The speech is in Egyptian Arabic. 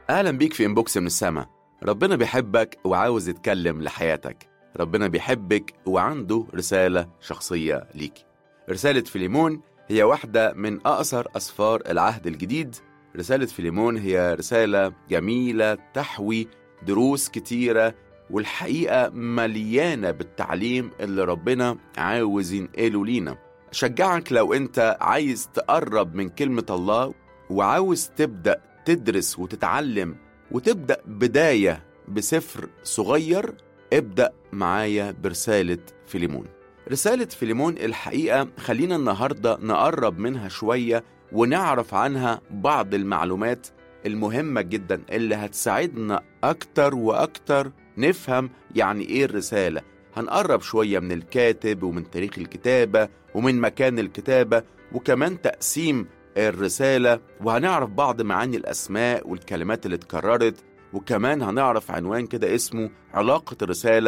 أهلا بيك في إنبوكس من السما ربنا بيحبك وعاوز يتكلم لحياتك ربنا بيحبك وعنده رسالة شخصية ليك رسالة فيليمون هي واحدة من أقصر أسفار العهد الجديد رسالة فيليمون هي رسالة جميلة تحوي دروس كتيرة والحقيقة مليانة بالتعليم اللي ربنا عاوز ينقله لينا شجعك لو أنت عايز تقرب من كلمة الله وعاوز تبدأ تدرس وتتعلم وتبدأ بداية بسفر صغير ابدأ معايا برسالة فيليمون رسالة فيليمون الحقيقة خلينا النهاردة نقرب منها شوية ونعرف عنها بعض المعلومات المهمة جدا اللي هتساعدنا أكتر وأكتر نفهم يعني إيه الرسالة هنقرب شوية من الكاتب ومن تاريخ الكتابة ومن مكان الكتابة وكمان تقسيم الرسالة وهنعرف بعض معاني الأسماء والكلمات اللي اتكررت وكمان هنعرف عنوان كده اسمه علاقة الرسالة